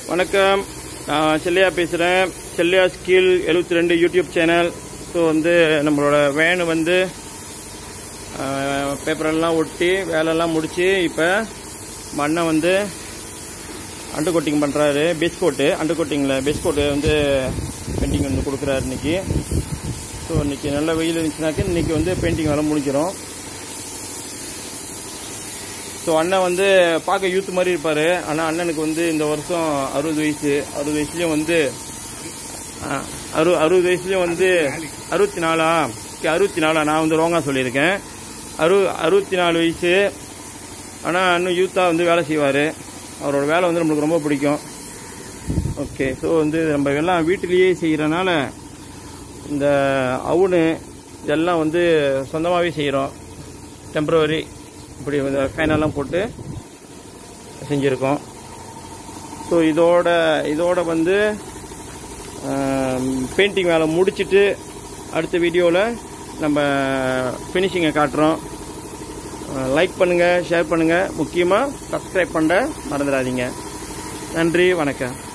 வணக்கம் நான் செல்லையா பேசுகிறேன் செல்லையா ஸ்கில் எழுபத்தி ரெண்டு யூடியூப் சேனல் ஸோ வந்து நம்மளோட வேனு வந்து பேப்பரெல்லாம் ஒட்டி வேலையெல்லாம் முடித்து இப்போ மண்ணை வந்து அண்டர் கோட்டிங் பண்ணுறாரு பேஸ் கோட்டு அண்டர் கோட்டிங்கில் பேஸ் கோட்டு வந்து பெயிண்டிங் வந்து கொடுக்குறாரு இன்னைக்கு ஸோ இன்னைக்கு நல்ல வெயில் இருந்துச்சுனாக்க இன்னைக்கு வந்து பெயிண்டிங் வேலை முடிக்கிறோம் ஸோ அண்ணன் வந்து பார்க்க யூத் மாதிரி இருப்பார் ஆனால் அண்ணனுக்கு வந்து இந்த வருஷம் அறுபது வயசு அறுபது வயசுலேயும் வந்து ஆ, அறு அறுபது வயசுலேயும் வந்து அறுபத்தி நாலா Okay, அறுபத்தி நாலா நான் வந்து ரோங்கா சொல்லியிருக்கேன் அறு அறுபத்தி நாலு வயசு ஆனால் இன்னும் யூத்தாக வந்து வேலை செய்வார் அவரோட வேலை வந்து நம்மளுக்கு ரொம்ப பிடிக்கும் ஓகே ஸோ வந்து நம்ம எல்லாம் வீட்டிலேயே செய்கிறனால இந்த அவுனு இதெல்லாம் வந்து சொந்தமாகவே செய்கிறோம் டெம்பரவரி இப்படி இந்த ஃபேனெல்லாம் போட்டு செஞ்சுருக்கோம் ஸோ இதோட இதோட வந்து பெயிண்டிங் வேலை முடிச்சிட்டு அடுத்த வீடியோவில் நம்ம ஃபினிஷிங்கை காட்டுறோம் லைக் பண்ணுங்கள் ஷேர் பண்ணுங்கள் முக்கியமாக சப்ஸ்கிரைப் பண்ண மறந்துடாதீங்க நன்றி வணக்கம்